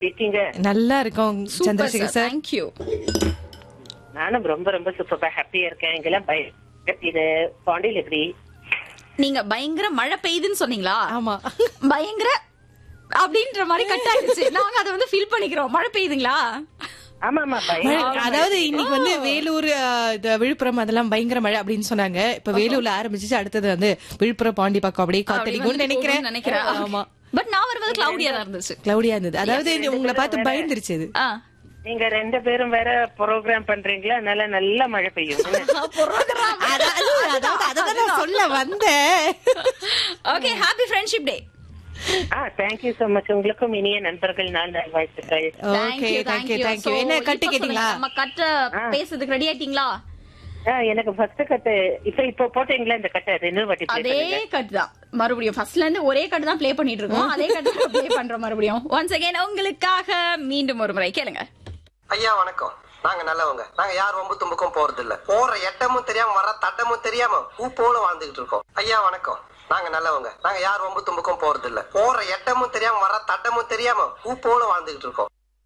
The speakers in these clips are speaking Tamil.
இருக்கீங்க நல்லா இருக்கோம் super Chandrasekhar sir sir thank you நானும் ரொம்ப ரொம்ப சூப்பரா ஹாப்பியா இருக்கேன் இங்கெல்லாம் பய இது பாண்டியில் எப்படி நீங்க பயங்கர மழை பெய்யுதுன்னு சொன்னீங்களா ஆமா பயங்கர அப்படின்ற மாதிரி கட் ஆயிடுச்சு நாங்க அதை வந்து ஃபீல் பண்ணிக்கிறோம் மழை பெய்யுதுங்களா ஆமா ஆமா பயம் மழை- அதாவது இன்னைக்கு வந்து வேலூர் அஹ், இந்த விழுப்புரம் அதெல்லாம் பயங்கர மழை அப்படின்னு சொன்னாங்க இப்ப வேலூர்ல ஆரம்பிச்சிச்சு அடுத்தது வந்து விழுப்புரம் பாண்டிப்பாக்கம் அப்படியே அப்படி காத்தடிக்கும்னு வந்து நினைக்கிறேன் போகும்னு நினைக்கிறேன் ஆமா பட் நான் வருவது கிளவுடியா தான் இருந்துச்சு கிளவுடியா இருந்தது அதாவது உங்களை பார்த்து பயந்துருச்சு அது ஆ. நீங்க ரெண்டு பேரும் வேற ப்ரோக்ராம் பண்றீங்களா அதனால நல்ல மழை பெய்யும் அதாவது அதாவது அததான் நான் சொல்ல வந்தேன் okay happy friendship day ah thank you so much உங்களுக்கும் இனிய நண்பர்கள் நாள் நல்வாழ்த்துக்கள் ஓகே தேங்க்யூ தேங்க்யூ என்ன கட்டு கேட்டீங்களா நம்ம கட்ட பேசுறதுக்கு ரெடி ஆயிட்டீங்களா ஆ, எனக்கு ஃபர்ஸ்ட் கட்டு இப்ப இப்போ போட்டீங்களா இந்த கட்டை அது இன்னொரு வாட்டி play அதே பண்ணுங்க. கட்டு தான் மறுபடியும் ஃபர்ஸ்ட்ல இருந்து ஒரே கட்டு தான் ப்ளே பண்ணிட்டு இருக்கோம் அதே கட்டு தான் ப்ளே பண்றோம் மறுபடியும் ஒன்ஸ் அகைன் உங்களுக்காக மீண்டும் ஒரு முறை கேளுங்க ஐயா வணக்கம் நாங்க நல்லவங்க நாங்க யார் வம்பு தும்புக்கும் போறது இல்ல போற எட்டமும் தெரியாம வர தட்டமும் தெரியாம பூ போல வாழ்ந்துகிட்டு இருக்கோம் ஐயா வணக்கம் நாங்க நல்லவங்க நாங்க யார் வம்பு தும்புக்கும் போறது இல்ல போற எட்டமும் தெரியாம வர தட்டமும் தெரியாம பூ போல வாழ்ந்துகிட்டு இருக்கோம்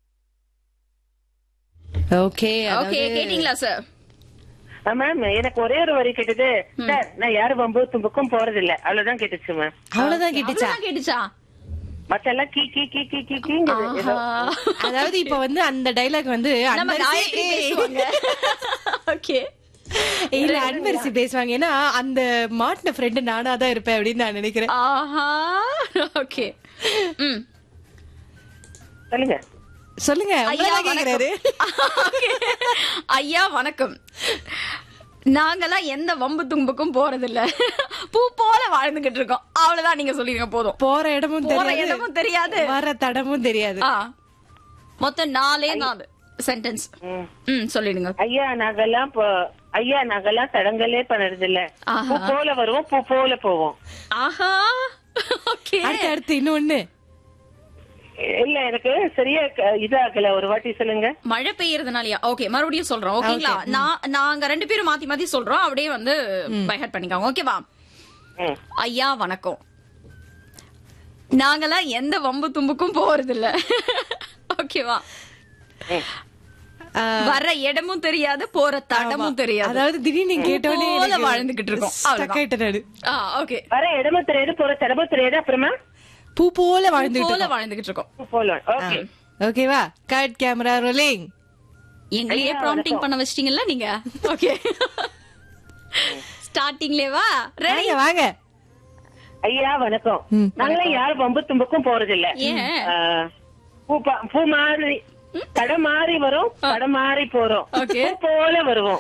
ஓகே ஓகே கேட்டீங்களா சார் ஆ, மேம் எனக்கு ஒரே ஒரு வரி கேட்டது சார் நான் யாரும் வம்பு தும்புக்கும் போறது இல்ல அவ்வளவுதான் கேட்டுச்சு மேம் அவ்வளவுதான் கேட்டுச்சா அவ்வளவுதான் கேட்டுச்சா மத்தெல்லாம் கீ கீ கீ கீ கீ கீங்குது ஏதோ. அதாவது இப்ப வந்து அந்த டைலாக் வந்து நம்ம அன்பரசி காயத்ரி பேசுவாங்க ஓகே இல்ல அன்பரசி பேசுவாங்க ஏன்னா அந்த மாட்டின ஃப்ரெண்டு நானா தான் இருப்பேன் அப்படின்னு நான் நினைக்கிறேன் ஆஹா ஓகே ம் சொல்லுங்க சொல்லுங்க ஐயா உங்களை கேக்குறாரு வணக்கம் ஐயா வணக்கம் நாங்கெல்லாம் எந்த வம்பு தும்புக்கும் போறது இல்ல பூ போல வாழ்ந்துகிட்டு இருக்கோம் அவ்வளவுதான் நீங்க சொல்லிருங்க போதும் போற இடமும் போற தெரியாது இடமும் தெரியாது வர தடமும் தெரியாது ஆ மொத்தம் நாலே நாலு சென்டென்ஸ் ம். ம் சொல்லிடுங்க ஐயா நாங்கெல்லாம் போ- ஐயா நாங்கெல்லாம் தடங்களே பண்ணறது இல்ல ஆஹா. பூ போல வருவோம் பூ போல போவோம் ஆஹா ஓகே அடுத்து அடுத்து இன்னொன்னு இல்ல எனக்கு சரியா க- இதாகல ஒரு வாட்டி சொல்லுங்க மழை பெய்யறதுனாலயா ஓகே மறுபடியும் சொல்றோம் ஓகேங்களா நான் நாங்க ரெண்டு பேரும் மாத்தி மாத்தி சொல்றோம் அப்படியே வந்து பைஹட் பண்ணிக்கோங்க ஓகேவா ம். ஐயா வணக்கம் நாங்கெல்லாம் எந்த வம்பு தும்புக்கும் போறது இல்ல ஓகேவா ஆ, வர்ற இடமும் தெரியாது போற தடமும் தெரியாது அதாவது திடீர்னு கேட்டோடனே போல எனக்கு வாழ்ந்துகிட்டு இருக்கோம். stuck அவ்வளவுதான். ஆயிட்டேன் நானு. ஆ ஓகே வர இடமும் தெரியாது போற தடமும் தெரியாது அப்புறமா பூ போல வாழ்ந்துட்டு போல இருக்கோம். வாழ்ந்துகிட்டு இருக்கோம் பூ போல ஓகே ஓகேவா கட் கேமரா ரோலிங் எங்களையே ஐயா, ப்ராம்ப்டிங் பண்ண வச்சிட்டீங்கல்ல நீங்க ஓகே ஸ்டார்டிங்லேவா ரெடி வாங்க வாங்க ஐயா வணக்கம் ம். நாங்களாம் யாரும் வம்பு தும்புக்கும் போறது இல்ல ஏன் பூ பா- பூ மாறி தடம் மாறி வரும் தடம் மாறி போறோம் Okay. பூ போல வருவோம்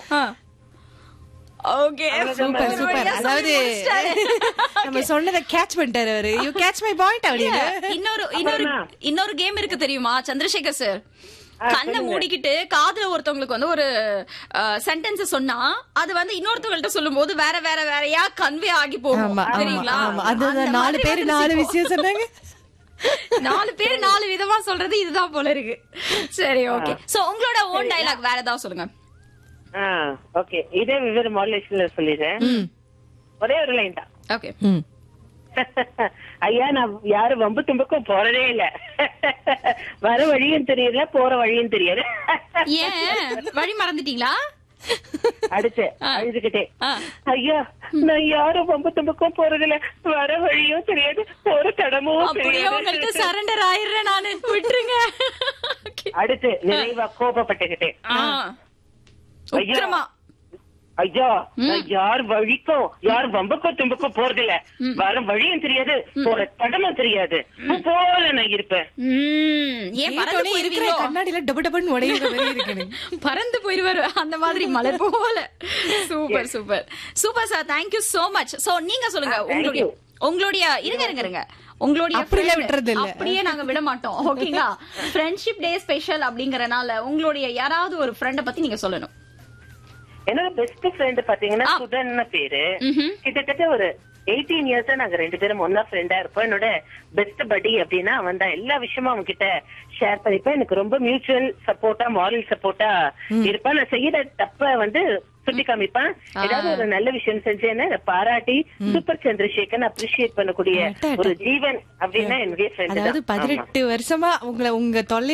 ஓகே சூப்பர் சூப்பர் அதாவது நம்ம சொன்னதை கேட்ச் பண்ணிட்டாரு அவரு யூ கேட்ச் மை பாயிண்ட் அப்படின்னு இன்னொரு இன்னொரு அப்புறமா? இன்னொரு கேம் இருக்கு தெரியுமா சந்திரசேகர் சார் கண்ணை மூடிக்கிட்டு காதுல ஒருத்தவங்களுக்கு வந்து ஒரு சென்டென்ஸ் சொன்னா அது வந்து இன்னொருத்தவங்கள்ட்ட சொல்லும்போது வேற வேற வேறயா கன்வே ஆகி போகும் ஆமா ஆமா தெரியுங்களா ஆமா அது அந்த நாலு மாதிரி பேரு வந்து நாலு சிக்கும். விஷயம் சொன்னாங்க நாலு பேர் நாலு விதமா சொல்றது இதுதான் போல இருக்கு சரி ஓகே சோ உங்களோட ஓன் டயலாக் வேற ஏதாவது சொல்லுங்க ஓகே இதே விவர மாடுலேஷன்ல சொல்லிடுறேன் ஒரே ஒரு லைன் தான் ஓகே ம். ஐயா நான் யாரும் வம்பு தும்புக்கும் போறதே இல்ல வர வழியும் தெரியல போற வழியும் தெரியாது ஏன் வழி மறந்துட்டீங்களா அடுத்து அழுதுகிட்டே ஆ. ஐயா நான் யாரும் வம்பு தும்புக்கும் போறதில்ல வர வழியும் தெரியாது போற தடமும் அப்படியே உங்கள்ட்ட தெரியாது சரண்டர் ஆயிடுறேன் நானு விட்டுருங்க Okay. அடுத்து நிறைவா கோபப்பட்டுக்கிட்டே ஆ. ஐயா. உக்கிரமா ஐயா நான் யார் வழிக்கும் யார் வம்புக்கும் தும்புக்கும் போறதில்ல வர வழியும் தெரியாது போற தடமும் தெரியாது பூ போல நான் இருப்பேன் ம், ஏன் பறந்து கேட்டோடனே இருக்கிற போயிருவீங்களோ கண்ணாடியில டபு டபுன்னு உடையிற மாதிரி இருக்கு எனக்கு. பறந்து போயிருவாரு அந்த மாதிரி மலை போல super super super sir thank you so much so நீங்க சொல்லுங்க Ah, thank உங்களுடைய you. உங்களுடைய இருங்க இருங்க இருங்க உங்களுடைய அப்படிலாம் friend- விட்டுறது இல்ல. அப்படியே நாங்க விட மாட்டோம் ஓகேங்களா ஃப்ரெண்ட்ஷிப் டே ஸ்பெஷல் அப்படிங்கறனால உங்களுடைய யாராவது ஒரு ஃப்ரெண்ட பத்தி நீங்க சொல்லணும் என்னோட பெஸ்ட் ஃப்ரெண்ட் பாத்தீங்கன்னா ஆ. சுதன் பேரு ம்ஹும். கிட்டத்தட்ட ஒரு எயிட்டீன் இயர்ஸா நாங்க ரெண்டு பேரும் ஒன்னா ஃப்ரெண்டா இருப்போம் என்னோட பெஸ்ட் படி அப்படின்னா அவன் தான் எல்லா விஷயமும் அவன் கிட்ட ஷேர் பண்ணிப்பேன் எனக்கு ரொம்ப மியூச்சுவல் சப்போர்ட்டா மாரல் சப்போர்ட்டா இருப்பான் நான் செய்யற தப்ப வந்து சுட்டி காமிப்பான் ஏதாவது ஒரு நல்ல விஷயம் செஞ்சேன்னா அதை பாராட்டி சூப்பர் சந்திரசேகர் அப்ரிஷியேட் பண்ணக்கூடிய அட, அட. ஒரு ஜீவன் அப்படின்னா என்னுடைய ஃப்ரெண்ட் அதாவது தான் ஆமா. பதினெட்டு வருஷமா உங்களை உங்க தொல்லை